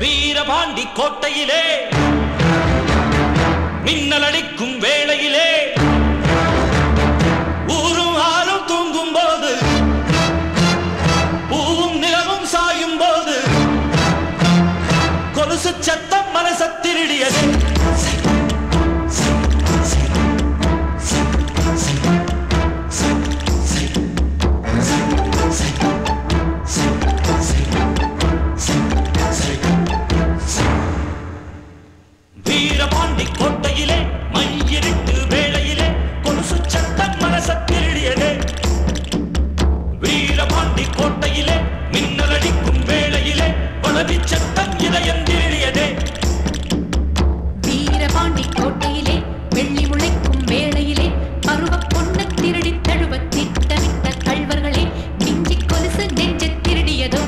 வீரபாண்டி கோட்டையிலே மின்னல் அடிக்கும் வேளையிலே ஊரும் ஆளும் தூங்கும் போது பூவும் நிலவும் சாயும் போது கொலுசு சத்தம் மனச திருடியது வீரபாண்டி கோட்டையிலே மையிருட்டு வேளையிலே கொலுசு சத்தம் மனச திருடியது வீரபாண்டி கோட்டையிலே மின்னல் அடிக்கும் வேளையிலே வளவி சத்தம் இதயம் திருடியதே வீரபாண்டி கோட்டையிலே வெள்ளி முளைக்கும் வேளையிலே பருவ பொண்ணு திருடி தழுவ திட்டமிட்ட கள்வர்களே மிஞ்சி கொலுசு நெஞ்ச திருடியதோ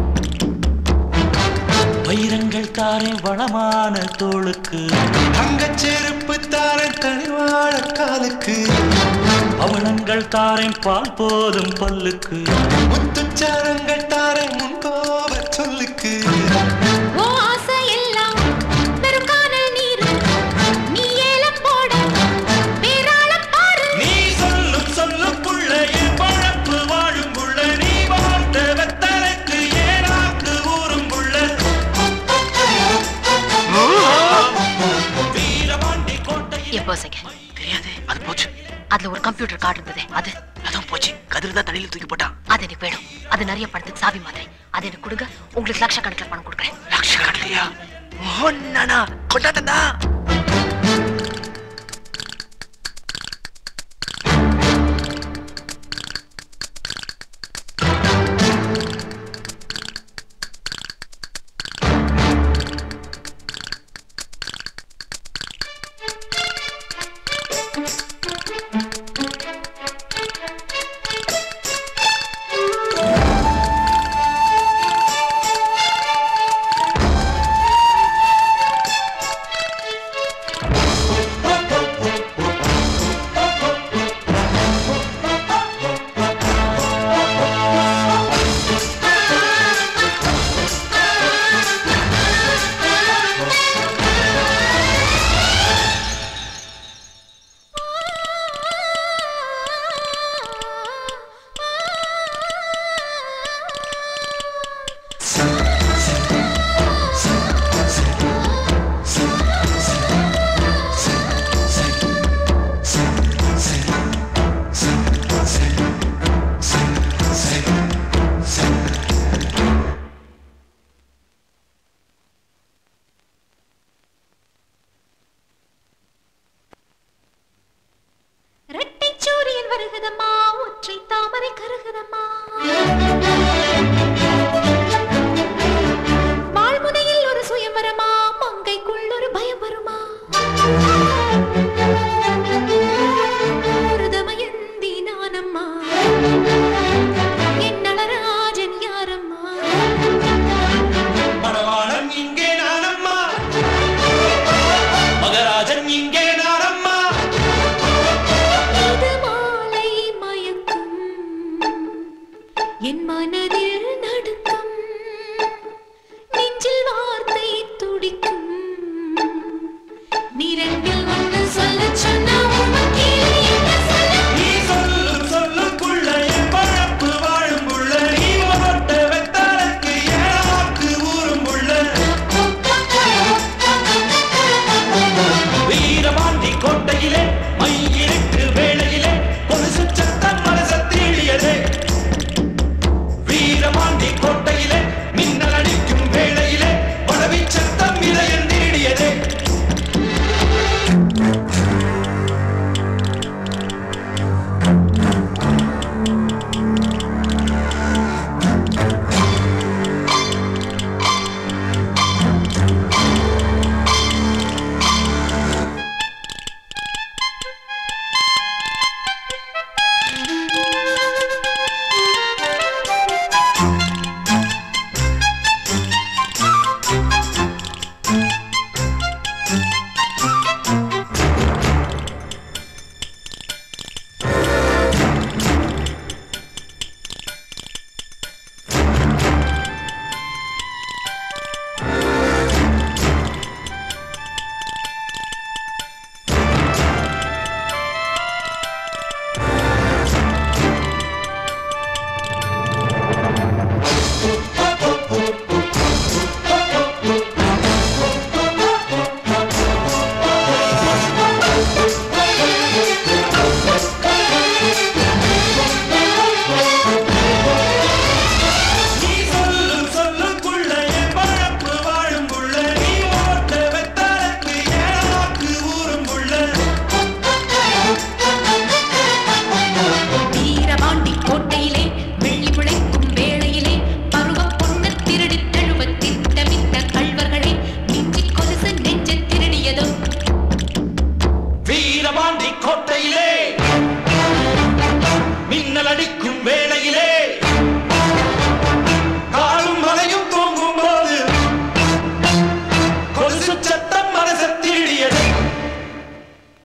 வைரங்கள் தாரே வளமான தோளுக்கு தங்கச் செருப்பு தாரன் தனிவாழ காலுக்கு அவலங்கள் தாரேன் பால் போதும் பல்லுக்கு முத்துச்சாரங்கள் தாரன் முன்கோப சொல்லுக்கு ஓ ஆசை எல்லாம் வெறும் கானல் நீர் நீ ஏலம் போட வேறாளம் பாரு நீ சொல்லும் சொல்லும் புள்ள என் பழப்பு வாழும் புள்ள நீ வாழ்ந்த வெத்தலைக்கு ஏனாக்கு ஊரும் புள்ள வீரபாண்டி கோட்டையில் என் பர்ஸங்க தெரியாது அது போச்சு அதுல ஒரு கம்ப்யூட்டர் கார்டு இருந்தது அது அதான் போச்சு கதிர் தான் தண்ணியில் தூக்கி போட்டான் அது எனக்கு வேணும் அது நிறைய பணத்துக்கு சாவி மாதிரி அது எனக்கு கொடுங்க உங்களுக்கு லட்சக்கணக்கில் பணம் கொடுக்குறேன் லட்சக்கணக்கிலையா ஓ நானா கொண்டாட்டா